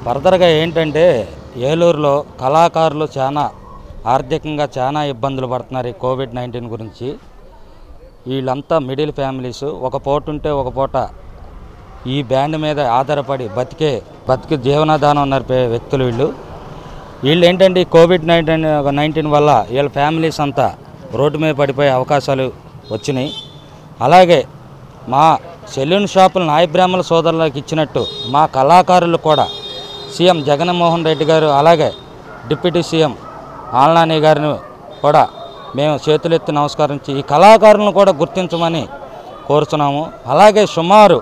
ఫర్దర్గా ఏంటంటే ఏలూరులో కళాకారులు చాలా ఆర్థికంగా చాలా ఇబ్బందులు పడుతున్నారు ఈ కోవిడ్ నైన్టీన్ గురించి వీళ్ళంతా మిడిల్ ఫ్యామిలీస్ ఒక పూట ఉంటే ఒక పూట ఈ బ్యాండ్ మీద ఆధారపడి బతికే బతికి జీవనాధానం నడిపే వ్యక్తులు వీళ్ళు వీళ్ళు ఏంటంటే ఈ కోవిడ్ నైన్టీన్ నైన్టీన్ వల్ల వీళ్ళ ఫ్యామిలీస్ అంతా రోడ్డు మీద పడిపోయే అవకాశాలు వచ్చినాయి అలాగే మా సెలూన్ షాపులు నాయ బ్రాహ్మణ సోదరులకు ఇచ్చినట్టు మా కళాకారులు కూడా సీఎం జగన్మోహన్ రెడ్డి గారు అలాగే డిప్యూటీ సీఎం ఆల్నాని గారిని కూడా మేము చేతులెత్తి నమస్కరించి ఈ కళాకారులను కూడా గుర్తించమని కోరుతున్నాము అలాగే సుమారు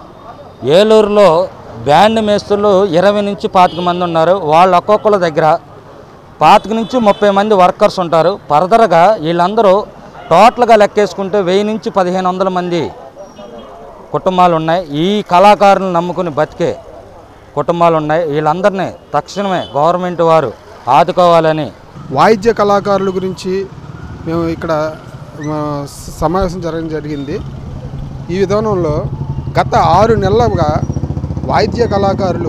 ఏలూరులో బ్యాండ్ మేస్తులు ఇరవై నుంచి పాతిక మంది ఉన్నారు వాళ్ళు ఒక్కొక్కరి దగ్గర పాతిక నుంచి ముప్పై మంది వర్కర్స్ ఉంటారు ఫర్దర్గా వీళ్ళందరూ టోటల్గా లెక్కేసుకుంటే వెయ్యి నుంచి పదిహేను వందల మంది కుటుంబాలు ఉన్నాయి ఈ కళాకారులను నమ్ముకుని బతికే కుటుంబాలు ఉన్నాయి వీళ్ళందరినీ తక్షణమే గవర్నమెంట్ వారు ఆదుకోవాలని వాయిద్య కళాకారుల గురించి మేము ఇక్కడ ఆ, సమావేశం జరగడం జరిగింది ఈ విధానంలో గత ఆరు నెలలుగా వాయిద్య కళాకారులు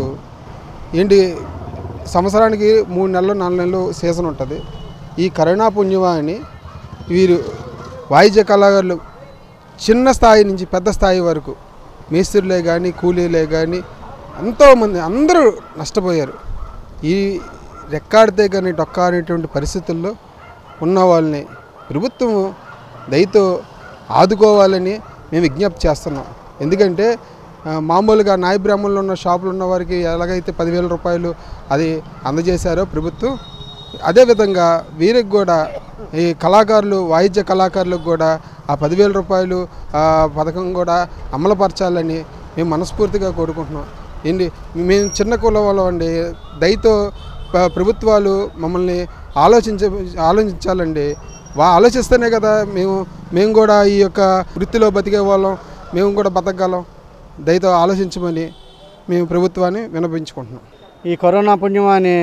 ఏంటి సంవత్సరానికి మూడు నెలలు నాలుగు నెలలు సీజన్ ఉంటుంది ఈ కరోనా పుణ్యమాని వీరు వాయిద్య కళాకారులు చిన్న స్థాయి నుంచి పెద్ద స్థాయి వరకు మేస్త్రులే కానీ కూలీలే కానీ ఎంతోమంది అందరూ నష్టపోయారు ఈ రెక్కాడితే కానీ డొక్కాడేటువంటి పరిస్థితుల్లో ఉన్న వాళ్ళని ప్రభుత్వం దయతో ఆదుకోవాలని మేము విజ్ఞప్తి చేస్తున్నాం ఎందుకంటే ఆ, మామూలుగా నాయ బ్రాహ్మణులు ఉన్న షాపులు ఉన్న వారికి ఎలాగైతే పదివేల రూపాయలు అది అందజేశారో ప్రభుత్వం అదేవిధంగా వీరికి కూడా ఈ కళాకారులు వాయిద్య కళాకారులకు కూడా ఆ పదివేల రూపాయలు ఆ పథకం కూడా అమలుపరచాలని మేము మనస్ఫూర్తిగా కోరుకుంటున్నాం ఏంటి మేము చిన్న కుల వాళ్ళం అండి దయతో ప- ప్రభుత్వాలు మమ్మల్ని ఆలోచించ ఆలోచించాలండి వా ఆలోచిస్తేనే కదా మేము మేము కూడా ఈ యొక్క వృత్తిలో బతికే వాళ్ళం మేము కూడా బతకగలం దయతో ఆలోచించమని మేము ప్రభుత్వాన్ని వినపించుకుంటున్నాం ఈ కరోనా పుణ్యం అని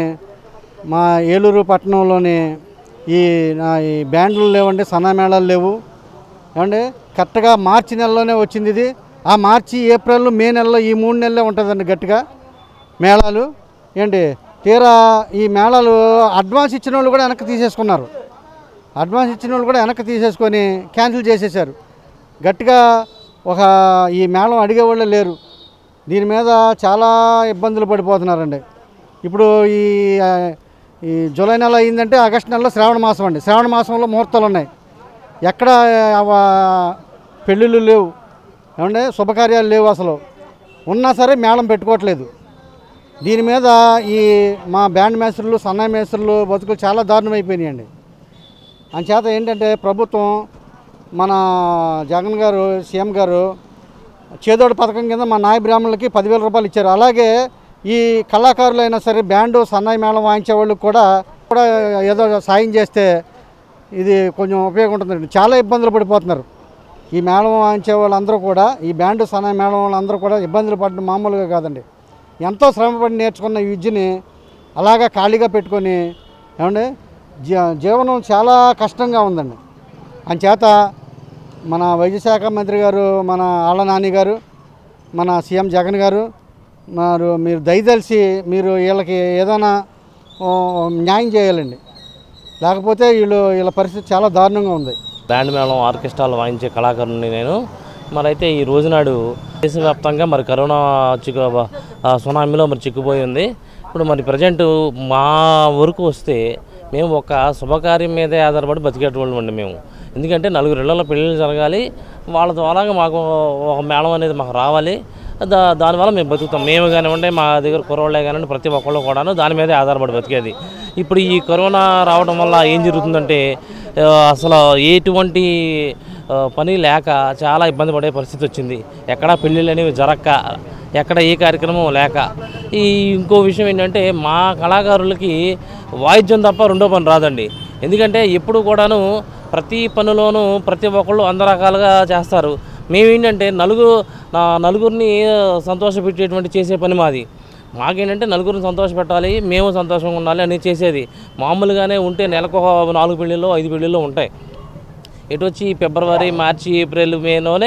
మా ఏలూరు పట్టణంలోని ఈ నా ఈ బ్యాండ్లు లేవండి సన్నామేళాలు లేవు ఏమండి కరెక్ట్గా మార్చి నెలలోనే వచ్చింది ఇది ఆ మార్చి ఏప్రిల్ మే నెలలో ఈ మూడు నెలలే ఉంటుందండి గట్టిగా మేళాలు ఏంటి తీరా ఈ మేళాలు అడ్వాన్స్ ఇచ్చిన వాళ్ళు కూడా వెనక్కి తీసేసుకున్నారు అడ్వాన్స్ ఇచ్చిన వాళ్ళు కూడా వెనక్కి తీసేసుకొని క్యాన్సిల్ చేసేసారు గట్టిగా ఒక ఈ మేళం అడిగేవాళ్ళే లేరు దీని మీద చాలా ఇబ్బందులు పడిపోతున్నారండి ఇప్పుడు ఈ ఆ, ఈ జూలై నెల అయిందంటే ఆగస్టు నెలలో శ్రావణ మాసం అండి శ్రావణ మాసంలో ముహూర్తాలు ఉన్నాయి ఎక్కడ ఆ, పెళ్ళిళ్ళు లేవు ఏమంటే శుభకార్యాలు లేవు అసలు ఉన్నా సరే మేళం పెట్టుకోవట్లేదు దీని మీద ఈ మా బ్యాండ్ మేస్త్రులు సన్నాయి మేస్త్రులు బతుకులు చాలా దారుణం అయిపోయినాయండి అంచేత ఏంటంటే ప్రభుత్వం మన జగన్ గారు సీఎం గారు చేదోడు పథకం కింద మా నాయ బ్రాహ్మణులకి పదివేల రూపాయలు ఇచ్చారు అలాగే ఈ కళాకారులు అయినా సరే బ్యాండు సన్నాయి మేళం వాయించే వాళ్ళకి కూడా కూడా ఏదో సాయం చేస్తే ఇది కొంచెం ఉపయోగం ఉంటుందండి చాలా ఇబ్బందులు పడిపోతున్నారు ఈ మేళం వాయించే వాళ్ళందరూ కూడా ఈ బ్యాండు సన్నాయి మేళం వాళ్ళందరూ కూడా ఇబ్బందులు పడడం మామూలుగా కాదండి ఎంతో శ్రమపడి నేర్చుకున్న ఈ విద్యని అలాగా ఖాళీగా పెట్టుకొని ఏమండి జీ- జీవనం చాలా కష్టంగా ఉందండి అంచేత మన వైద్య శాఖ మంత్రి గారు మన ఆళ్ళ నాని గారు మన సీఎం జగన్ గారు మరి మీరు దయదలిసి మీరు వీళ్ళకి ఏదైనా ఓ, న్యాయం చేయాలండి లేకపోతే వీళ్ళు వీళ్ళ పరిస్థితి చాలా దారుణంగా ఉంది బ్యాండ్ మేళం ఆర్కెస్ట్రాలు వాయించే కళాకారుని నేను మరి అయితే ఈ రోజునాడు దేశవ్యాప్తంగా మరి కరోనా చిక్కు ఆ సునామీలో మరి చిక్కుపోయి ఉంది ఇప్పుడు మరి ప్రజెంట్ మా వరకు వస్తే మేము ఒక శుభకార్యం మీదే ఆధారపడి బతికేటోళ్ళం అండి మేము ఎందుకంటే నలుగురు ఇళ్లలో పెళ్ళిళ్ళు జరగాలి వాళ్ళ ద్వారా మాకు ఒక మేళం అనేది మాకు రావాలి దా దానివల్ల మేము బతుకుతాం మేము కానివ్వండి మా దగ్గర కురవాళ్ళే కానివ్వండి ప్రతి ఒక్కళ్ళు కూడాను దాని మీదే ఆధారపడి బతికేది ఇప్పుడు ఈ కరోనా రావడం వల్ల ఏం జరుగుతుందంటే ఆ, అసలు ఎటువంటి ఆ, పని లేక చాలా ఇబ్బంది పడే పరిస్థితి వచ్చింది ఎక్కడా పెళ్ళిళ్ళు అనేవి జరక్క ఎక్కడ ఏ కార్యక్రమం లేక ఈ ఇంకో విషయం ఏంటంటే మా కళాకారులకి వాయిద్యం తప్ప రెండో పని రాదండి ఎందుకంటే ఎప్పుడు కూడాను ప్రతి పనిలోనూ ప్రతి ఒక్కళ్ళు అందరు రకాలుగా చేస్తారు మేమేంటంటే నలుగురు నా నలుగురిని సంతోషపెట్టేటువంటి చేసే పని మాది మాకేంటంటే నలుగురిని సంతోషపెట్టాలి మేము సంతోషంగా ఉండాలి అని చేసేది మామూలుగానే ఉంటే నెలకు ఒక నాలుగు పెళ్ళిళ్ళు ఐదు పెళ్ళిళ్ళు ఉంటాయి ఎటు వచ్చి ఫిబ్రవరి మార్చి ఏప్రిల్ మేలోనే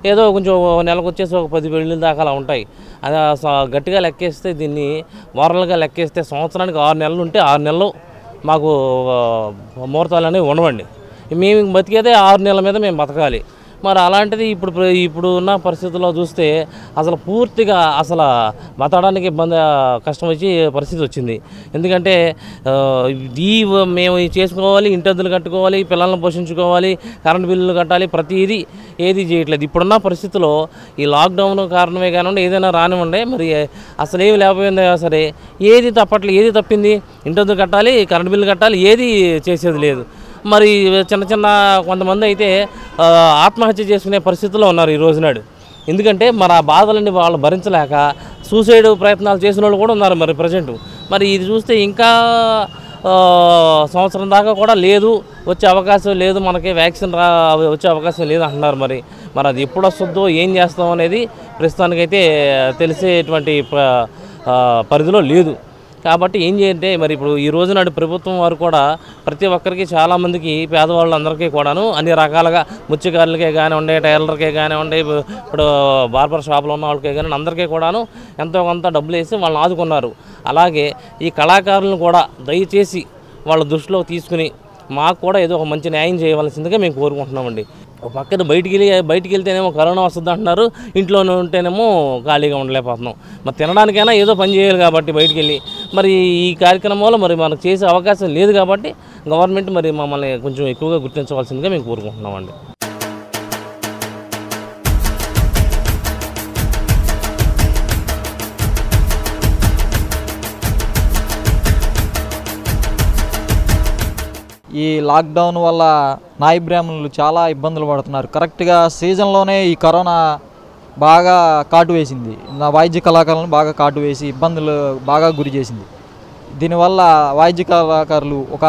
ఏదో కొంచెం ఓ నెలకు వచ్చేసి ఒక పది పెళ్ళిళ్ళ దాకా అలా ఉంటాయి అది అస- గట్టిగా లెక్కేస్తే దీన్ని వారాలుగా లెక్కేస్తే సంవత్సరానికి ఆరు నెలలు ఉంటే ఆరు నెలలు మాకు ఆ, ముహూర్తాలు అనేవి ఉండవండి మేము బతికేదే ఆరు నెలల మీద మేము బతకాలి మరి అలాంటిది ఇప్పుడు ప్ర- ఇప్పుడు ఉన్న పరిస్థితుల్లో చూస్తే అసలు పూర్తిగా అసలు బతకడానికి ఇబ్బంది ఆ, కష్టం వచ్చి పరిస్థితి వచ్చింది ఎందుకంటే ఆ, ఈ వ- మేము ఇది చేసుకోవాలి ఇంటద్దులు కట్టుకోవాలి పిల్లల్ని పోషించుకోవాలి కరెంట్ బిల్లులు కట్టాలి ప్రతిదీ ఏది చేయట్లేదు ఇప్పుడున్న పరిస్థితిలో ఈ లాక్డౌన్ కారణమే కానివ్వండి ఏదైనా రానివ్వండి మరి అసలు ఏమి లేకపోయిందా సరే ఏది తప్పట్లేదు ఏది తప్పింది ఇంటద్దులు కట్టాలి కరెంట్ బిల్లు కట్టాలి ఏది చేసేది లేదు మరి చిన్న చిన్న కొంతమంది అయితే ఆ, ఆత్మహత్య చేసుకునే పరిస్థితిలో ఉన్నారు ఈ రోజునాడు ఎందుకంటే మరి ఆ బాధలన్నీ వాళ్ళు భరించలేక సూసైడ్ ప్రయత్నాలు చేసిన వాళ్ళు కూడా ఉన్నారు మరి ప్రజెంట్ మరి ఇది చూస్తే ఇంకా ఆ, సంవత్సరం దాకా కూడా లేదు వచ్చే అవకాశం లేదు మనకి వ్యాక్సిన్ రా వచ్చే అవకాశం లేదు అంటున్నారు మరి మరి అది ఎప్పుడు వస్తుందో ఏం చేస్తాం అనేది ప్రస్తుతానికైతే తెలిసేటువంటి ప- ఆ, పరిధిలో లేదు కాబట్టి ఏం చేయంటే మరి ఇప్పుడు ఈ రోజు నాడు ప్రభుత్వం వారు కూడా ప్రతి ఒక్కరికి చాలామందికి పేదవాళ్ళందరికీ కూడాను అన్ని రకాలుగా ముత్యకారులకే కానివ్వండి టైలర్కే కానివ్వండి ఇప్పుడు బార్బర్ షాపులో ఉన్న వాళ్ళకే కానీ అందరికీ కూడాను ఎంతో కొంత డబ్బులు వేసి వాళ్ళని ఆదుకున్నారు అలాగే ఈ కళాకారులను కూడా దయచేసి వాళ్ళ దృష్టిలో తీసుకుని మాకు కూడా ఏదో ఒక మంచి న్యాయం చేయవలసిందిగా మేము కోరుకుంటున్నామండి ఒక పక్కన బయటికి వెళ్ళి బయటికి వెళ్తేనేమో కరోనా వస్తుంది అంటున్నారు ఇంట్లోనే ఉంటేనేమో ఖాళీగా ఉండలేకపోతున్నాం మరి తినడానికైనా ఏదో పని చేయాలి కాబట్టి బయటికి వెళ్ళి మరి ఈ కార్యక్రమంలో మరి మనకు చేసే అవకాశం లేదు కాబట్టి గవర్నమెంట్ మరి మమ్మల్ని కొంచెం ఎక్కువగా గుర్తించవలసిందిగా మేము కోరుకుంటున్నామండి ఈ లాక్డౌన్ వల్ల నాయి బ్రాహ్మణులు చాలా ఇబ్బందులు పడుతున్నారు కరెక్ట్గా సీజన్లోనే ఈ కరోనా బాగా కాటు వేసింది నా వాయిద్య కళాకారులను బాగా కాటు వేసి ఇబ్బందులు బాగా గురి చేసింది దీనివల్ల వాయిద్య కళాకారులు ఒక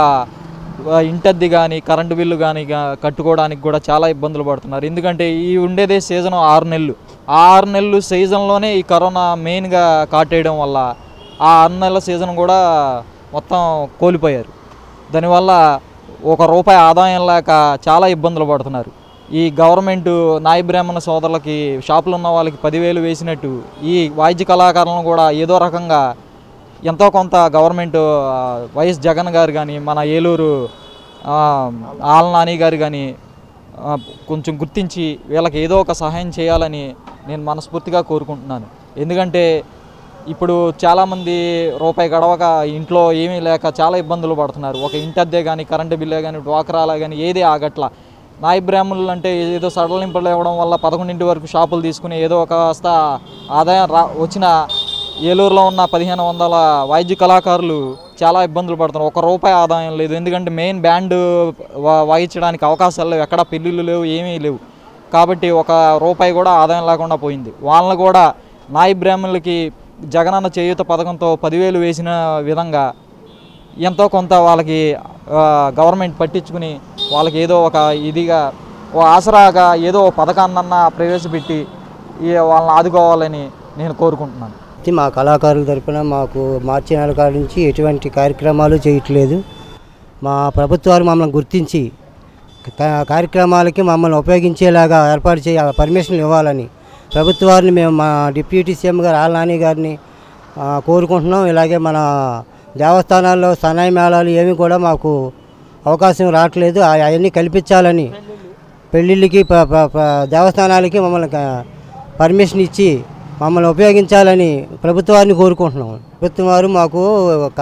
ఆ, ఇంటద్దె కానీ కరెంటు బిల్లు కానీ కట్టుకోవడానికి కూడా చాలా ఇబ్బందులు పడుతున్నారు ఎందుకంటే ఈ ఉండేదే సీజన్ ఆరు నెలలు ఆ ఆరు నెలలు సీజన్లోనే ఈ కరోనా మెయిన్గా కాటేయడం వల్ల ఆ ఆరు నెలల సీజన్ కూడా మొత్తం కోల్పోయారు దానివల్ల ఒక రూపాయి ఆదాయం లేక చాలా ఇబ్బందులు పడుతున్నారు ఈ గవర్నమెంట్ నాయ బ్రాహ్మణ సోదరులకి షాపులు ఉన్న వాళ్ళకి పదివేలు వేసినట్టు ఈ వాయిద్య కళాకారులను కూడా ఏదో రకంగా ఎంతో కొంత గవర్నమెంట్ ఆ, వైఎస్ జగన్ గారు కానీ మన ఏలూరు ఆ, ఆల్ నాని గారు కానీ ఆ, కొంచెం గుర్తించి వీళ్ళకి ఏదో ఒక సహాయం చేయాలని నేను మనస్ఫూర్తిగా కోరుకుంటున్నాను ఎందుకంటే ఇప్పుడు చాలామంది రూపాయి గడవక ఇంట్లో ఏమీ లేక చాలా ఇబ్బందులు పడుతున్నారు ఒక ఇంటి అద్దె కానీ కరెంటు బిల్లే కానీ డ్వాక్రాలా కానీ ఏది ఆగట్ల నాయ బ్రాహ్మణులు అంటే ఏదో సడలింపులు ఇవ్వడం వల్ల పదకొండింటి వరకు షాపులు తీసుకుని ఏదో ఒక కాస్త ఆదాయం రా వచ్చిన ఏలూరులో ఉన్న పదిహేను వందల వాయిద్య కళాకారులు చాలా ఇబ్బందులు పడుతున్నారు ఒక రూపాయి ఆదాయం లేదు ఎందుకంటే మెయిన్ బ్యాండ్ వా- వాయించడానికి అవకాశాలు లేవు ఎక్కడ పెళ్ళిళ్ళు లేవు ఏమీ లేవు కాబట్టి ఒక రూపాయి కూడా ఆదాయం లేకుండా పోయింది వాళ్ళని కూడా నాయి బ్రాహ్మణులకి జగనన్న చేయూత పథకంతో పదివేలు వేసిన విధంగా ఎంతో కొంత వాళ్ళకి ఆ, గవర్నమెంట్ పట్టించుకుని వాళ్ళకి ఏదో ఒక ఇదిగా ఓ ఆసరాగా ఏదో ఒక పథకాన్నన్నా ప్రవేశపెట్టి ఈ వాళ్ళని ఆదుకోవాలని నేను కోరుకుంటున్నాను ఇది మా కళాకారుల తరపున మాకు మార్చి నెల కాడ నుంచి ఎటువంటి కార్యక్రమాలు చేయట్లేదు మా ప్రభుత్వాలు మమ్మల్ని గుర్తించి కా- కార్యక్రమాలకి మమ్మల్ని ఉపయోగించేలాగా ఏర్పాటు చేయ పర్మిషన్లు ఇవ్వాలని ప్రభుత్వాన్ని మేము మా డిప్యూటీ సీఎం గారు ఆల్ నాని గారిని ఆ, కోరుకుంటున్నాం ఇలాగే మన దేవస్థానాల్లో సన్నాయి మేళాలు ఏమి కూడా మాకు అవకాశం రావట్లేదు ఆ- అవన్నీ కల్పించాలని పెళ్ళిళ్ళకి ప- ప- ప- దేవస్థానాలకి మమ్మల్ని క- పర్మిషన్ ఇచ్చి మమ్మల్ని ఉపయోగించాలని ప్రభుత్వాన్ని కోరుకుంటున్నాం ప్రభుత్వం వారు మాకు ఒక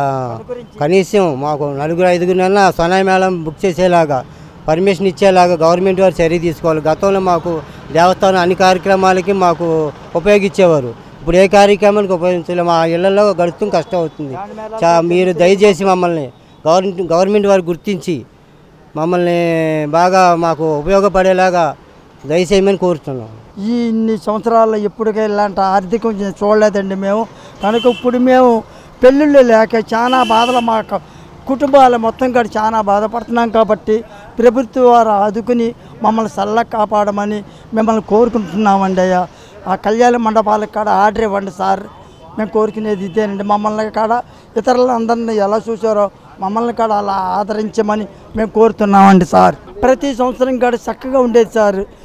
కనీసం మాకు నలుగురు ఐదుగురు నెలల సనాయి మేళం బుక్ చేసేలాగా పర్మిషన్ ఇచ్చేలాగా గవర్నమెంట్ వారు చర్య తీసుకోవాలి గతంలో మాకు దేవస్థానం అన్ని కార్యక్రమాలకి మాకు ఉపయోగించేవారు ఇప్పుడు ఏ కార్యక్రమానికి ఉపయోగించలేదు మా ఇళ్లలో గడుపుతూ కష్టం అవుతుంది చా మీరు దయచేసి మమ్మల్ని గవర్నమెంట్ గవర్నమెంట్ వారు గుర్తించి మమ్మల్ని బాగా మాకు ఉపయోగపడేలాగా దయచేయమని కోరుతున్నాం ఈ ఇన్ని సంవత్సరాల్లో ఎప్పటికే ఇలాంటి ఆర్థికం చే- చూడలేదండి మేము కనుక ఇప్పుడు మేము పెళ్ళిళ్ళు లేక చాలా బాధలు మా క- కుటుంబాలు మొత్తం కూడా చాలా బాధపడుతున్నాం కాబట్టి ప్రభుత్వం వారు ఆదుకుని మమ్మల్ని చల్ల కాపాడమని మిమ్మల్ని కోరుకుంటున్నామండి అయ్యా ఆ కళ్యాణ మండపాలకు కాడ ఆర్డర్ ఇవ్వండి సార్ మేము కోరుకునేది ఇదేనండి మమ్మల్ని కాడ ఇతరులను అందరిని ఎలా చూసారో మమ్మల్ని కాడ అలా ఆదరించమని మేము కోరుతున్నామండి సార్ ప్రతి సంవత్సరం కాడ చక్కగా ఉండేది సార్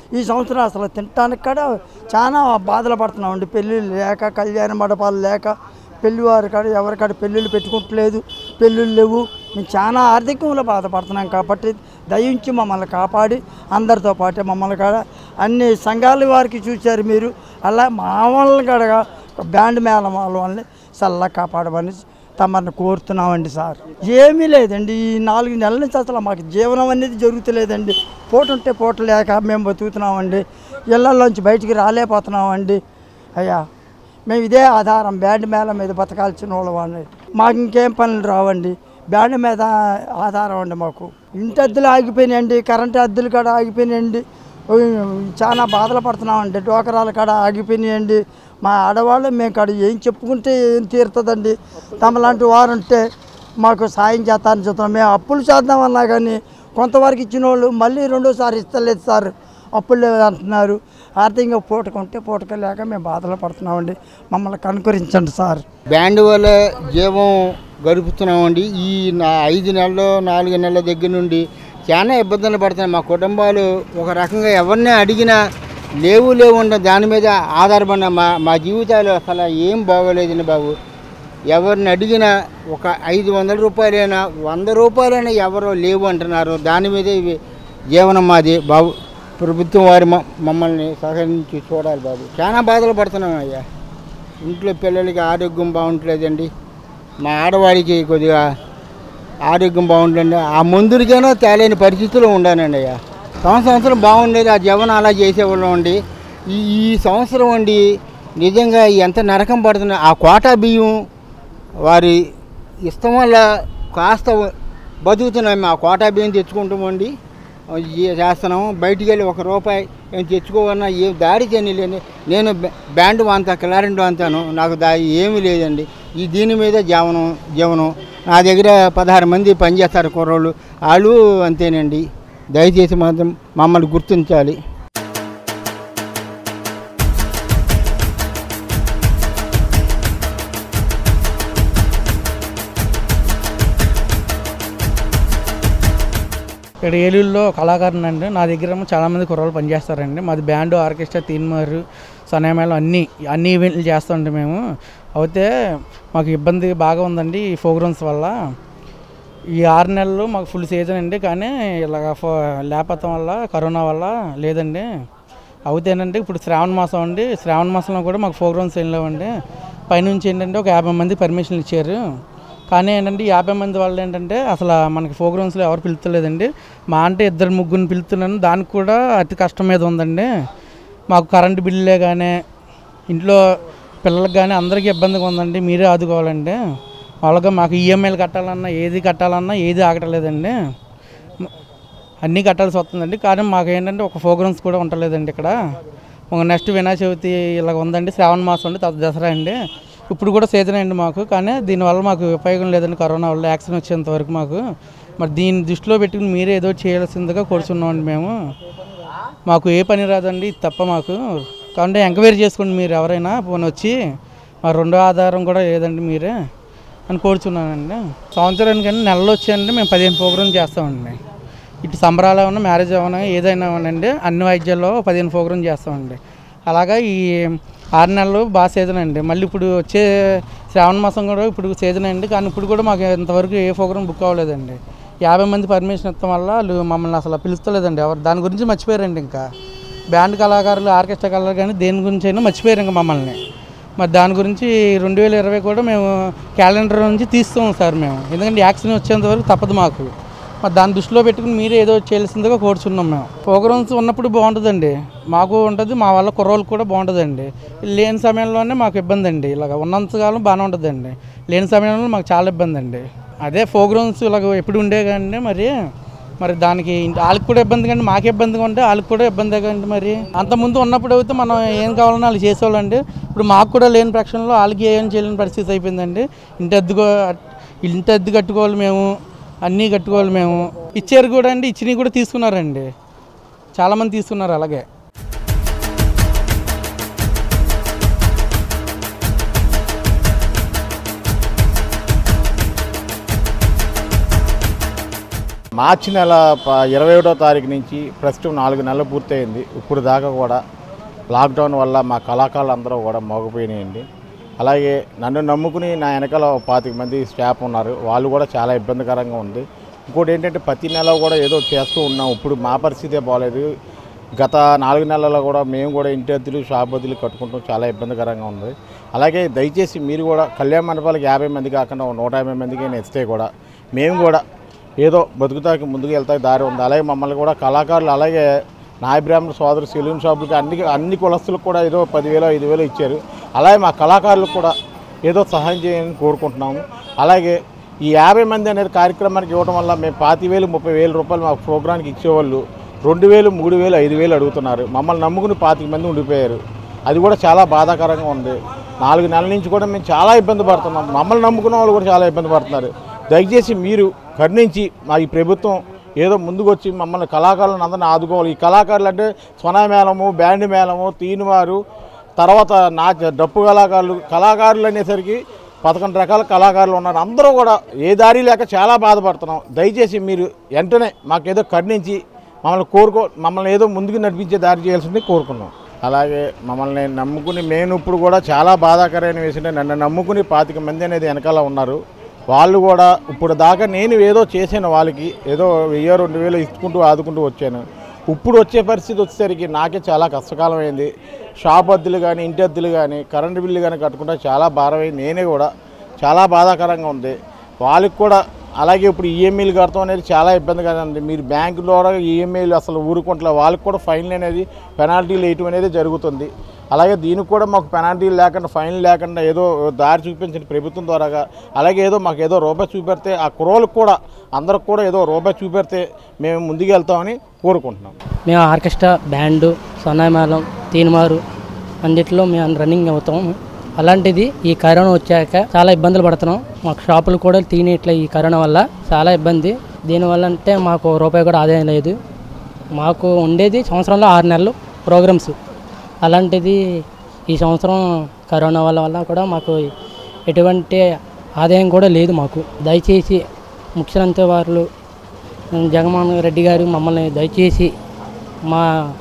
ఈ సంవత్సరం అసలు తినటానికి కూడా చాలా బాధలు పడుతున్నామండి పెళ్ళిళ్ళు లేక కళ్యాణ మండపాలు లేక పెళ్లివారు కాడ ఎవరికాడ పెళ్ళిళ్ళు పెట్టుకుంటలేదు పెళ్ళిళ్ళు లేవు మేము చాలా ఆర్థికంలో బాధపడుతున్నాం కాబట్టి దయించి మమ్మల్ని కాపాడి అందరితో పాటే మమ్మల్ని కాడ అన్ని సంఘాల వారికి చూశారు మీరు అలా మా వాళ్ళని కాడ బ్యాండ్ మేళం వాళ్ళ వాళ్ళని చల్లగా కాపాడమని తమని కోరుతున్నామండి సార్ ఏమీ లేదండి ఈ నాలుగు నెలల నుంచి అసలు మాకు జీవనం అనేది జరుగుతలేదండి పూట ఉంటే పూట లేక మేము బతుకుతున్నామండి ఇళ్లలోంచి బయటికి రాలేకపోతున్నామండి అయ్యా మేము ఇదే ఆధారం బ్యాండ్ మేళ మీద బతకాల్సిన వాళ్ళం మాకు ఇంకేం పనులు రావండి బ్యాండ్ మీద ఆధారం అండి మాకు ఇంటి అద్దెలు ఆగిపోయినాయండి కరెంటు అద్దెలు కాడ ఆగిపోయినాయండి ఉయ్, చాలా బాధలు పడుతున్నామండి డోకరాల కాడ ఆగిపోయినాయండి మా ఆడవాళ్ళు మేము కాడ ఏం చెప్పుకుంటే ఏం తీరుతుందండి తమలాంటి వారు ఉంటే మాకు సాయం చేస్తారని చెప్తున్నాం మేము అప్పులు చేద్దామన్నా కానీ కొంతవరకు ఇచ్చిన వాళ్ళు మళ్ళీ రెండోసారి ఇస్తలేదు సార్ అప్పులు లేవు అంటున్నారు ఆర్థికంగా పూటకుంటే పూటక లేక మేము బాధలు పడుతున్నామండి మమ్మల్ని కనుకరించండి సార్ బ్యాండ్ వల్ల జీవం గడుపుతున్నామండి ఈ నా ఐదు నెలలు నాలుగు నెలల దగ్గర నుండి చాలా ఇబ్బందులు పడుతున్నాయి మా కుటుంబాలు ఒక రకంగా ఎవరిని అడిగినా లేవు లేవు ఉన్న దాని మీద ఆధారపడిన మా మా జీవితాలు అసలు ఏం బాగోలేదండి బాబు ఎవరిని అడిగినా ఒక ఐదు వందల రూపాయలైనా వంద రూపాయలైనా ఎవరో లేవు అంటున్నారు దాని మీద ఇవి జీవనం మాది బాబు ప్రభుత్వం వారి మ- మమ్మల్ని సహకరించి చూడాలి బాబు చాలా బాధలు పడుతున్నాం అయ్యా ఇంట్లో పిల్లలకి ఆరోగ్యం బాగుంటలేదండి మా ఆడవాడికి కొద్దిగా ఆరోగ్యం బాగుంటుంది ఆ మందులకైనా తేలేని పరిస్థితిలో ఉండానండి అయ్యా సంవత్సరం సంవత్సరం బాగుండేది ఆ జీవనం అలా చేసేవాళ్ళం అండి ఈ ఈ సంవత్సరం అండి నిజంగా ఎంత నరకం పడుతుంది ఆ కోటా బియ్యం వారి ఇష్టం వల్ల కాస్త బతుకుతున్నాం మేము ఆ కోటా బియ్యం తెచ్చుకుంటామండి ఏ చేస్తున్నాము బయటికి వెళ్ళి ఒక రూపాయి ఏం తెచ్చుకోవన్నా ఏ దారి చేయలేని నేను బ్యా- బ్యాండ్ వాంతా క్లారెంట్ వాంతాను నాకు దా ఏమీ లేదండి ఈ దీని మీద జీవనం జీవనం నా దగ్గర పదహారు మంది పనిచేస్తారు కుర్రోళ్ళు వాళ్ళు అంతేనండి దయచేసి మాత్రం మమ్మల్ని గుర్తించాలి ఇక్కడ ఏలూరులో కళాకారుని అండి నా దగ్గర ఏమో చాలామంది కుర్రాళ్ళు పనిచేస్తారండి మాది బ్యాండ్ ఆర్కెస్ట్రా తీన్మారు సనామేళం అన్నీ అన్ని ఈవెంట్లు చేస్తుంటే మేము అయితే మాకు ఇబ్బంది బాగా ఉందండి ఈ ప్రోగ్రామ్స్ వల్ల ఈ ఆరు నెలలు మాకు ఫుల్ సీజన్ అండి కానీ ఇలాగ ఫో- లేపతం వల్ల కరోనా వల్ల లేదండి అవుతేనండి ఇప్పుడు శ్రావణ మాసం అండి శ్రావణ మాసంలో కూడా మాకు ప్రోగ్రామ్స్ ఏం లేవండి పైనుంచి ఏంటంటే ఒక యాభై మంది పర్మిషన్లు ఇచ్చారు కానీ ఏంటంటే ఈ యాభై మంది వాళ్ళు ఏంటంటే అసలు మనకి ప్రోగ్రామ్స్లో ఎవరు పిలుస్తలేదండి మా అంటే ఇద్దరు ముగ్గురిని పిలుస్తున్నాను దానికి కూడా అతి కష్టం మీద ఉందండి మాకు కరెంటు బిల్లులే కానీ ఇంట్లో పిల్లలకు కానీ అందరికీ ఇబ్బందిగా ఉందండి మీరే ఆదుకోవాలండి వాళ్ళగా మాకు ఈఎంఐలు కట్టాలన్నా ఏది కట్టాలన్నా ఏది ఆగటలేదండి మ- అన్నీ కట్టాల్సి వస్తుందండి కానీ మాకు ఏంటంటే ఒక ప్రోగ్రామ్స్ కూడా ఉండలేదండి ఇక్కడ ఒక నెక్స్ట్ వినాయక చవితి ఇలాగ ఉందండి శ్రావణ మాసం అండి తర్వాత దసరా అండి ఇప్పుడు కూడా సీజన్ అండి మాకు కానీ దీనివల్ల మాకు ఉపయోగం లేదండి కరోనా వల్ల యాక్సిడెంట్ వచ్చేంత వరకు మాకు మరి దీన్ని దృష్టిలో పెట్టుకుని మీరే ఏదో చేయాల్సిందిగా కోరుచున్నామండి మేము మాకు ఏ పని రాదండి ఇది తప్ప మాకు కాబట్టి ఎంక్వైరీ చేసుకోండి మీరు ఎవరైనా పోనీ వచ్చి మా రెండో ఆధారం కూడా లేదండి మీరే అని కోరుచున్నానండి సంవత్సరానికి కానీ నెలలో వచ్చాయండి మేము పదిహేను ప్రోగ్రాం చేస్తామండి ఇటు సంబరాలు ఏమన్నా మ్యారేజ్ ఏమన్నా ఏదైనా అవునండి అన్ని వాయిద్యాల్లో పదిహేను ప్రోగ్రాం చేస్తామండి అలాగా ఈ ఆరు నెలలు బాగా సీజన్ అండి మళ్ళీ ఇప్పుడు వచ్చే శ్రావణ మాసం కూడా ఇప్పుడు సీజన్ అండి కానీ ఇప్పుడు కూడా మాకు ఇంతవరకు ఏ ప్రోగ్రాం బుక్ అవ్వలేదండి యాభై మంది పర్మిషన్ ఇస్తాం వల్ల వాళ్ళు మమ్మల్ని అసలు పిలుస్తలేదండి ఎవరు దాని గురించి మర్చిపోయారండి ఇంకా బ్యాండ్ కళాకారులు ఆర్కెస్ట్రా కళాకారులు కానీ దేని గురించి అయినా మర్చిపోయారు ఇంకా మమ్మల్ని మరి దాని గురించి రెండు వేల ఇరవై కూడా మేము క్యాలెండర్ నుంచి తీస్తాం సార్ మేము ఎందుకంటే యాక్సిడెంట్ వచ్చేంత వరకు తప్పదు మాకు మరి దాన్ని దృష్టిలో పెట్టుకుని మీరే ఏదో చేయాల్సిందిగా కోరుచున్నాం మేము ప్రోగ్రామ్స్ ఉన్నప్పుడు బాగుంటుందండి మాకు ఉంటుంది మా వాళ్ళ కుర్రోళ్ళకి కూడా బాగుంటుందండి లేని సమయంలోనే మాకు ఇబ్బంది అండి ఇలాగ ఉన్నంతకాలం బాగానే ఉంటుందండి లేని సమయంలో మాకు చాలా ఇబ్బంది అండి అదే ప్రోగ్రామ్స్ ఇలాగ ఎప్పుడు ఉండే కానీ మరి మరి దానికి ఇంటి- వాళ్ళకి కూడా ఇబ్బంది కండి మాకు ఇబ్బందిగా ఉంటే వాళ్ళకి కూడా ఇబ్బంది కండి మరి అంత ముందు ఉన్నప్పుడు అయితే మనం ఏం కావాలన్నా వాళ్ళు చేసేవాళ్ళండి ఇప్పుడు మాకు కూడా లేని పక్షంలో వాళ్ళకి ఏం చేయలేని పరిస్థితి అయిపోయిందండి ఇంటి అద్దెకో ఇంటి అద్దె కట్టుకోవాలి మేము అన్నీ కట్టుకోవాలి మేము ఇచ్చారు కూడా అండి ఇచ్చినవి కూడా తీసుకున్నారండి చాలామంది తీసుకున్నారు అలాగే మార్చి నెల ప- ఇరవై ఒకటో తారీఖు నుంచి ప్రస్తుతం నాలుగు నెలలు పూర్తయింది ఇప్పుడు దాకా కూడా లాక్డౌన్ వల్ల మా కళాకారులు అందరూ కూడా మోగపోయినాయండి అలాగే నన్ను నమ్ముకుని నా వెనకాల ఒక పాతిక మంది స్టాఫ్ ఉన్నారు వాళ్ళు కూడా చాలా ఇబ్బందికరంగా ఉంది ఇంకోటి ఏంటంటే ప్రతి నెల కూడా ఏదో చేస్తూ ఉన్నాం ఇప్పుడు మా పరిస్థితే బాగాలేదు గత నాలుగు నెలల్లో కూడా మేము కూడా ఇంటి అద్దెలు షాప్ అద్దెలు కట్టుకుంటాం చాలా ఇబ్బందికరంగా ఉంది అలాగే దయచేసి మీరు కూడా కళ్యాణ మండపాలకు యాభై మంది కాకుండా ఒక నూట యాభై మందికి ఇస్తే కూడా మేము కూడా ఏదో బతుకుతాకి ముందుకు వెళ్తాకి దారి ఉంది అలాగే మమ్మల్ని కూడా కళాకారులు అలాగే నాయ బ్రాహ్మణ సోదరు సెలూన్ షాపులకి అన్ని అన్ని కులస్తులకు కూడా ఏదో పదివేలు ఐదు వేలు ఇచ్చారు అలాగే మా కళాకారులకు కూడా ఏదో సహాయం చేయాలని కోరుకుంటున్నాము అలాగే ఈ యాభై మంది అనేది కార్యక్రమానికి ఇవ్వడం వల్ల మేము పాతి వేలు ముప్పై వేల రూపాయలు మా ప్రోగ్రాంకి ఇచ్చేవాళ్ళు రెండు వేలు మూడు వేలు ఐదు వేలు అడుగుతున్నారు మమ్మల్ని నమ్ముకుని పాతిక మంది ఉండిపోయారు అది కూడా చాలా బాధాకరంగా ఉంది నాలుగు నెలల నుంచి కూడా మేము చాలా ఇబ్బంది పడుతున్నాం మమ్మల్ని నమ్ముకున్న వాళ్ళు కూడా చాలా ఇబ్బంది పడుతున్నారు దయచేసి మీరు కరుణించి మా ఈ ప్రభుత్వం ఏదో ముందుకు వచ్చి మమ్మల్ని కళాకారులను అందరిని ఆదుకోవాలి ఈ కళాకారులు అంటే స్వనా మేళము బ్యాండ్ మేళము తీనువారు తర్వాత నా డప్పు కళాకారులు కళాకారులు అనేసరికి పదకొండు రకాల కళాకారులు ఉన్నారు అందరూ కూడా ఏ దారి లేక చాలా బాధపడుతున్నాం దయచేసి మీరు వెంటనే మాకేదో కరుణించి మమ్మల్ని కోరుకో మమ్మల్ని ఏదో ముందుకు నడిపించే దారి చేయాల్సింది కోరుకున్నాం అలాగే మమ్మల్ని నమ్ముకుని నేను ఇప్పుడు కూడా చాలా బాధాకరమైన విషయం నన్ను నమ్ముకుని పాతిక మంది అనేది వెనకాల ఉన్నారు వాళ్ళు కూడా ఇప్పుడు దాకా నేను ఏదో చేశాను వాళ్ళకి ఏదో వెయ్యి రెండు వేలు ఇచ్చుకుంటూ ఆదుకుంటూ వచ్చాను ఇప్పుడు వచ్చే పరిస్థితి వచ్చేసరికి నాకే చాలా కష్టకాలం అయింది షాప్ అద్దెలు కానీ ఇంటి అద్దెలు కానీ కరెంటు బిల్లు కానీ కట్టుకుంటే చాలా భారమైంది నేనే కూడా చాలా బాధాకరంగా ఉంది వాళ్ళకి కూడా అలాగే ఇప్పుడు ఈఎంఐలు కడతాం అనేది చాలా ఇబ్బందిగా ఉంది మీరు బ్యాంకు ద్వారా ఈఎంఐలు అసలు ఊరుకుంటలే వాళ్ళకి కూడా ఫైన్ అనేది పెనాల్టీలు వేయటం అనేది జరుగుతుంది అలాగే దీనికి కూడా మాకు పెనాల్టీలు లేకుండా ఫైన్ లేకుండా ఏదో దారి చూపించిన ప్రభుత్వం ద్వారాగా అలాగే ఏదో మాకు ఏదో రూపాయి చూపెడితే ఆ కుర్రోళ్ళకి కూడా అందరికి కూడా ఏదో రూపాయి చూపెడితే మేము ముందుకు వెళ్తామని కోరుకుంటున్నాం మేము ఆర్కెస్ట్రా బ్యాండు సన్నామేళం తీన్మారు అన్నిటిలో మేము రన్నింగ్ అవుతాం అలాంటిది ఈ కరోనా వచ్చాక చాలా ఇబ్బందులు పడుతున్నాం మాకు షాపులు కూడా తీయట్లే ఈ కరోనా వల్ల చాలా ఇబ్బంది దీనివల్ల అంటే మాకు రూపాయి కూడా ఆదాయం లేదు మాకు ఉండేది సంవత్సరంలో ఆరు నెలలు ప్రోగ్రామ్స్ అలాంటిది ఈ సంవత్సరం కరోనా వల్ల వల్ల కూడా మాకు ఎటువంటి ఆదాయం కూడా లేదు మాకు దయచేసి ముఖ్యమంత్రి వారు జగన్మోహన్ రెడ్డి గారు మమ్మల్ని దయచేసి మా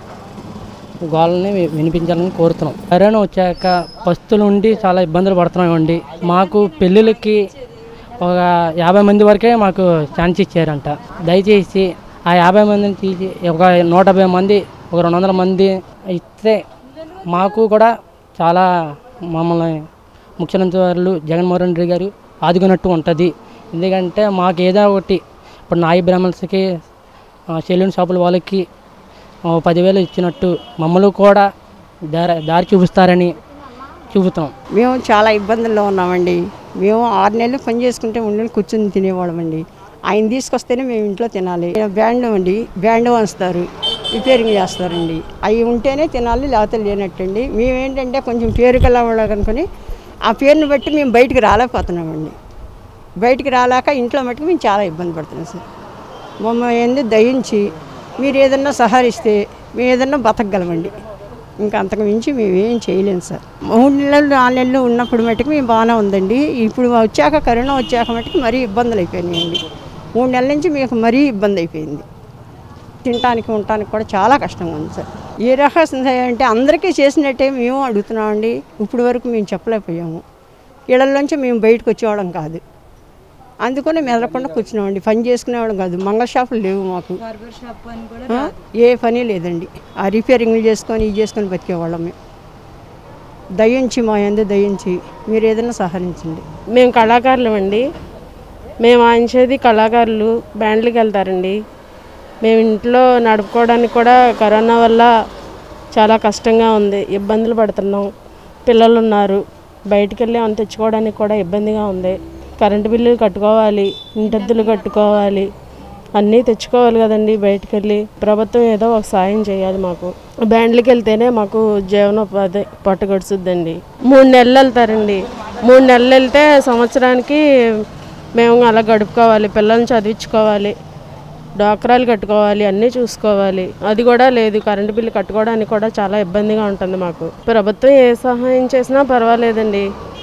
గోళ్ళని వి- వినిపించాలని కోరుతున్నాం కరోనా వచ్చాక పస్తులు ఉండి చాలా ఇబ్బందులు పడుతున్నామండి మాకు పెళ్ళిళ్ళకి ఒక యాభై మంది వరకే మాకు ఛాన్స్ ఇచ్చారంట దయచేసి ఆ యాభై మందిని తీసి ఒక నూట యాభై మంది ఒక రెండు వందల మంది ఇస్తే మాకు కూడా చాలా మమ్మల్ని ముఖ్యమంత్రి వారు జగన్మోహన్ రెడ్డి గారు ఆదుకున్నట్టు ఉంటుంది ఎందుకంటే మాకు ఏదో ఒకటి ఇప్పుడు నాయి బ్రాహ్మణ్స్కి సెలూన్ షాపుల వాళ్ళకి ఆ, పదివేలు ఇచ్చినట్టు మమ్మల్ని కూడా దారి దారి చూపిస్తారని చూపుతాం మేము చాలా ఇబ్బందుల్లో ఉన్నామండి మేము ఆరు నెలలు పని చేసుకుంటే మూడు నెలలు కూర్చొని తినేవాళ్ళమండి ఆయన తీసుకొస్తేనే మేము ఇంట్లో తినాలి బ్యాండ్ అండి బ్యాండ్ వంచుతారు రిపేరింగ్ చేస్తారండి అవి ఉంటేనే తినాలి లేకపోతే లేనట్టండి మేమేంటంటే కొంచెం పేరు కలవాళ్ళ కనుకొని ఆ పేరుని బట్టి మేము బయటికి రాలేకపోతున్నామండి బయటికి రాలేక ఇంట్లో మట్టుకు మేము చాలా ఇబ్బంది పడుతున్నాం సార్ మమ్మల్ని ఏంది దయించి మీరు ఏదన్నా సహరిస్తే మేము ఏదన్నా బతకగలమండి ఇంకా అంతకు మించి మేము ఏం చేయలేము సార్ మూడు నెలలు నాలుగు నెలలు ఉన్నప్పుడు మట్టుకు మేము బాగానే ఉందండి ఇప్పుడు వచ్చాక కరోనా వచ్చాక మట్టుకు మరీ ఇబ్బందులు అయిపోయినాయండి మూడు నెలల నుంచి మీకు మరీ ఇబ్బంది అయిపోయింది తినటానికి ఉండటానికి కూడా చాలా కష్టంగా ఉంది సార్ ఏ రహస్యం అంటే అందరికీ చేసినట్టే మేము అడుగుతున్నామండి ఇప్పుడు వరకు మేము చెప్పలేకపోయాము ఇళ్ళల్లోంచి మేము బయటకు వచ్చేవాళ్ళం కాదు అందుకనే మెదలకుండా కూర్చున్నామండి పని చేసుకునేవాళ్ళం కాదు మంగళ షాపులు లేవు మాకు ఆ? ఏ పని లేదండి ఆ రిపేరింగ్లు చేసుకొని ఇది చేసుకొని బతికేవాళ్ళం మేము దయించి మా ఎందు దయించి మీరు ఏదైనా సహకరించండి మేము కళాకారులం అండి మేము వాయించేది కళాకారులు బ్యాండ్లకి వెళ్తారండి మేము ఇంట్లో నడుపుకోవడానికి కూడా కరోనా వల్ల చాలా కష్టంగా ఉంది ఇబ్బందులు పడుతున్నాం పిల్లలు ఉన్నారు బయటికి వెళ్ళి అవి తెచ్చుకోవడానికి కూడా ఇబ్బందిగా ఉంది కరెంటు బిల్లులు కట్టుకోవాలి ఇంటద్దులు కట్టుకోవాలి అన్నీ తెచ్చుకోవాలి కదండి బయటికి వెళ్ళి ప్రభుత్వం ఏదో ఒక సాయం చేయాలి మాకు బ్యాండ్లకి వెళ్తేనే మాకు జీవనోపాధి పట్ట గడుచుద్దండి మూడు నెలలు వెళ్తారండి మూడు నెలలు వెళ్తే సంవత్సరానికి మేము అలా గడుపుకోవాలి పిల్లల్ని చదివించుకోవాలి డాక్రాలు కట్టుకోవాలి అన్నీ చూసుకోవాలి అది కూడా లేదు కరెంటు బిల్లు కట్టుకోవడానికి కూడా చాలా ఇబ్బందిగా ఉంటుంది మాకు ప్రభుత్వం ఏ సహాయం చేసినా పర్వాలేదండి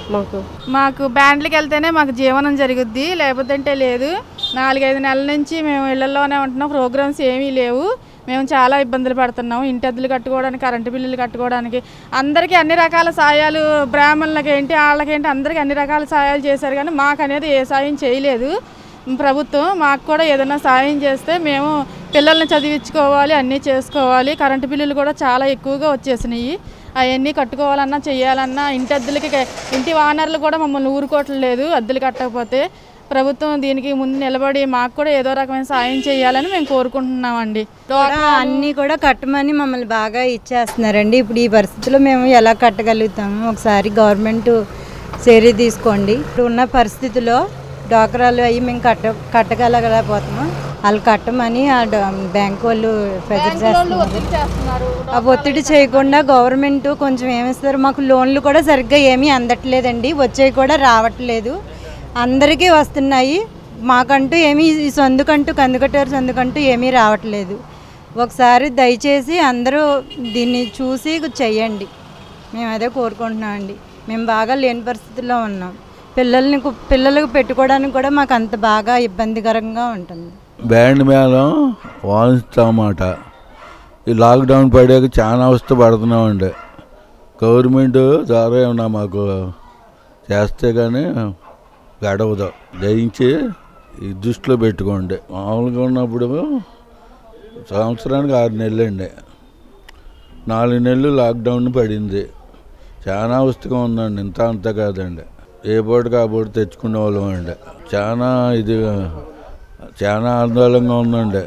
మాకు మాకు బ్యాండ్లకి వెళ్తేనే మాకు జీవనం జరుగుద్ది లేకపోతే అంటే లేదు నాలుగైదు నెలల నుంచి మేము ఇళ్లలోనే ఉంటున్నాం ప్రోగ్రామ్స్ ఏమీ లేవు మేము చాలా ఇబ్బందులు పడుతున్నాం ఇంటి అద్దెలు కట్టుకోవడానికి కరెంటు బిల్లులు కట్టుకోవడానికి అందరికీ అన్ని రకాల సాయాలు బ్రాహ్మణులకి ఏంటి వాళ్ళకేంటి అందరికీ అన్ని రకాల సాయాలు చేశారు కానీ మాకు అనేది ఏ సాయం చేయలేదు ప్రభుత్వం మాకు కూడా ఏదైనా సాయం చేస్తే మేము పిల్లల్ని చదివించుకోవాలి అన్నీ చేసుకోవాలి కరెంటు బిల్లులు కూడా చాలా ఎక్కువగా వచ్చేసినాయి అవన్నీ కట్టుకోవాలన్నా చేయాలన్నా ఇంటి అద్దెలకి ఇంటి వానర్లు కూడా మమ్మల్ని ఊరుకోవట్లేదు అద్దెలు కట్టకపోతే ప్రభుత్వం దీనికి ముందు నిలబడి మాకు కూడా ఏదో రకమైన సాయం చేయాలని మేము కోరుకుంటున్నామండి కూడా అన్నీ కూడా కట్టమని మమ్మల్ని బాగా ఇచ్చేస్తున్నారండి ఇప్పుడు ఈ పరిస్థితిలో మేము ఎలా కట్టగలుగుతాము ఒకసారి గవర్నమెంట్ చర్య తీసుకోండి ఇప్పుడు ఉన్న పరిస్థితిలో డోకరాలు అవి మేము కట్ట కట్టగలగలేకపోతున్నాం వాళ్ళు కట్టమని ఆ డ- బ్యాంక్ వాళ్ళు ప్రెజర్ చేస్తున్నారు ఆ ఒత్తిడి చేయకుండా గవర్నమెంట్ కొంచెం ఏమిస్తారు మాకు లోన్లు కూడా సరిగ్గా ఏమీ అందట్లేదండి వచ్చేవి కూడా రావట్లేదు అందరికీ వస్తున్నాయి మాకంటూ ఏమీ ఈ సొందుకంటూ కందుకట్టారు సొందుకంటూ ఏమీ రావట్లేదు ఒకసారి దయచేసి అందరూ దీన్ని చూసి చెయ్యండి మేము అదే కోరుకుంటున్నామండి మేము బాగా లేని పరిస్థితుల్లో ఉన్నాం పిల్లల్ని కు- పిల్లలకు పెట్టుకోవడానికి కూడా మాకు అంత బాగా ఇబ్బందికరంగా ఉంటుంది బ్యాండ్ మేళం వాయిస్తామాట ఈ లాక్డౌన్ పడాక చాలా అవస్థ పడుతున్నామండి గవర్నమెంట్ ద్వారా ఏమన్నా మాకు చేస్తే కానీ గడవదు దయించి ఈ దృష్టిలో పెట్టుకోండి మామూలుగా ఉన్నప్పుడు సంవత్సరానికి ఆరు నెలలు అండి నాలుగు నెలలు లాక్డౌన్ పడింది చాలా అవస్థగా ఉందండి ఇంత అంత కాదండి ఏ పూట కాబోటి తెచ్చుకునే వాళ్ళం అండి చాలా ఇది చాలా ఆందోళనగా ఉందండి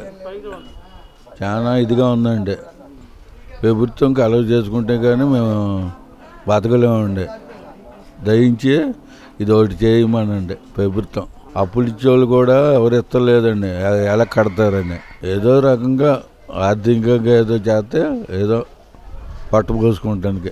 చాలా ఇదిగా ఉందండి ప్రభుత్వం కలవ చేసుకుంటే కానీ మేము బతకలేమండి దయించి ఇది ఒకటి చేయమనండి ప్రభుత్వం అప్పులు ఇచ్చేవాళ్ళు కూడా ఎవరు ఇస్తలేదండి ఎ- ఎలా కడతారని ఏదో రకంగా ఆర్థికంగా ఏదో చేస్తే ఏదో పట్టుకోసుకుంటానికి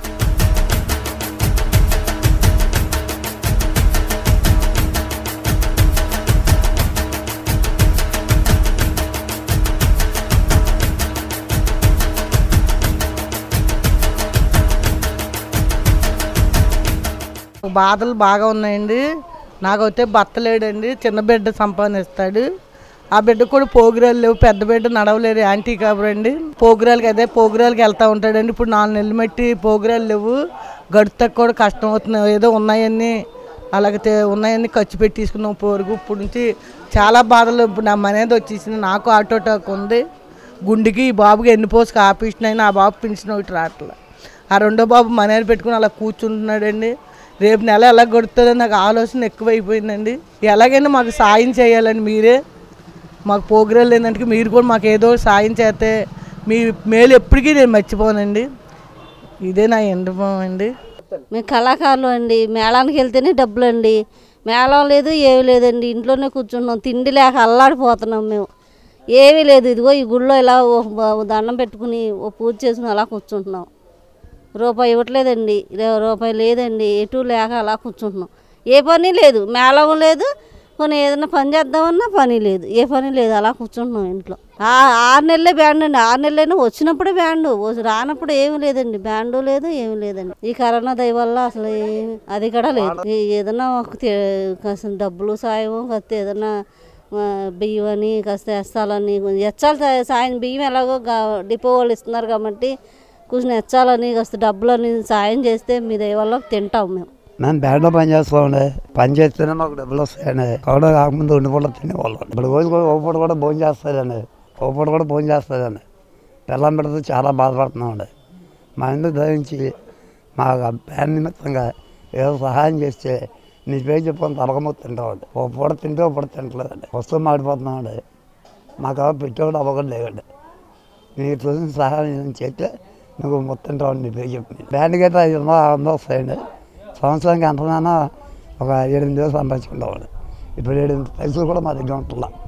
బాధలు బాగా ఉన్నాయండి నాకైతే భర్త లేడండి చిన్న బిడ్డ సంపాదిస్తాడు ఆ బిడ్డ కూడా పోగురాలు లేవు పెద్ద బిడ్డ నడవలేరు యాంటీ కాబరండి పోగురాలకి అదే పోగురాలకి వెళ్తూ ఉంటాడండి ఇప్పుడు నాలుగు నెలలు మట్టి పోగురాలు లేవు గడుతకు కూడా కష్టం అవుతుంది ఏదో ఉన్నాయన్నీ అలాగే తే- ఉన్నాయన్నీ ఖర్చు పెట్టి తీసుకున్నాం పోరుగు ఇప్పుడు నుంచి చాలా బాధలు ఇప్పుడు నా మనేది వచ్చేసింది నాకు ఆటో టాక్ ఉంది గుండెకి ఈ బాబుకి ఎన్ని పోసుకు ఆపేసినాయి నా బాబు పెన్షన్ ఒకటి రావట్లే ఆ రెండో బాబు మనేది పెట్టుకుని అలా కూర్చుంటున్నాడండి రేపు నెల ఎలా గడుతుందో నాకు ఆలోచన ఎక్కువైపోయిందండి ఎలాగైనా మాకు సాయం చేయాలండి మీరే మాకు పోగ్రాలు లేదంటే మీరు కూడా మాకు ఏదో ఒకటి సాయం చేస్తే మీ మేలు ఎప్పటికీ నేను మర్చిపోనండి ఇదే నా ఎండపం అండి మేము కళాకారులు అండి మేళానికి వెళ్తేనే డబ్బులు అండి మేళం లేదు ఏమీ లేదండి ఇంట్లోనే కూర్చున్నాం తిండి లేక అల్లాడిపోతున్నాం మేము ఏమీ లేదు ఇదిగో ఈ గుళ్ళో ఇలా ఓ ఓ దండం పెట్టుకుని ఓ పూజ చేసుకుని అలా కూర్చుంటున్నాం రూపాయి ఇవ్వట్లేదండి రే- రూపాయి లేదండి ఎటు లేక అలా కూర్చుంటున్నాం ఏ పని లేదు మేళం లేదు కొన్ని ఏదైనా పని చేద్దామన్నా పని లేదు ఏ పని లేదు అలా కూర్చుంటున్నాం ఇంట్లో ఆ- ఆరు నెలలే బ్యాండ్ అండి ఆరు నెలలైనా వచ్చినప్పుడే బ్యాండ్ వచ్చి రానప్పుడు ఏమీ లేదండి బ్యాండు లేదు ఏమీ లేదండి ఈ కరోనా దయ వల్ల అసలు ఏమీ అది కూడా లేదు ఈ ఏదైనా ఒక తే- కాస్త డబ్బులు సాయం కాస్త ఏదైనా ఆ, బియ్యం అని కాస్త ఎచ్చాలని ఎచ్చాలి సా- సాయం బియ్యం ఎలాగో గా- డిపో వాళ్ళు ఇస్తున్నారు కాబట్టి కొంచెం ఎచ్చాలని కాస్త డబ్బులని సాయం చేస్తే మీ దయ వల్ల తింటాం మేము మేము బ్యాండ్లో పని చేస్తామండి పని చేస్తేనే మాకు డబ్బులు వస్తాయండి కరోనా కాకముందు రెండు పూట తినేవాళ్ళం ఇప్పుడు రోజు కూడా ఒక పూట కూడా భోజనం చేస్తారండి ఒక పూట కూడా భోజనం చేస్తారండి పిల్లం పెడితే చాలా బాధపడుతున్నామండి మా ఇందుకు ధరించి మా బ్యాండ్ నిమిత్తంగా ఏదో సహాయం చేస్తే నీ పేరు చెప్పుకొని తలకమొత్తి తింటామండి ఒక పూట తింటే ఒక పూట తింటలేదండి వస్తువు మాడిపోతున్నామండి మాకు ఎవరు పెట్టేవాడు అవ్వకుండా లేదండి నీకు తెలిసిన సహాయం చేస్తే నువ్వు మొత్తం తింటావు నీ పేరు చెప్పి బ్యాండ్ గట్రా ఐదు వందలు ఆరు వందలు వస్తాయండి సంవత్సరానికి ఎంతనైనా ఒక ఎనిమిది వేలు సంపాదించుకుంటామండి ఇప్పుడు ఏడు పైసలు కూడా మా దగ్గర ఉంటుందా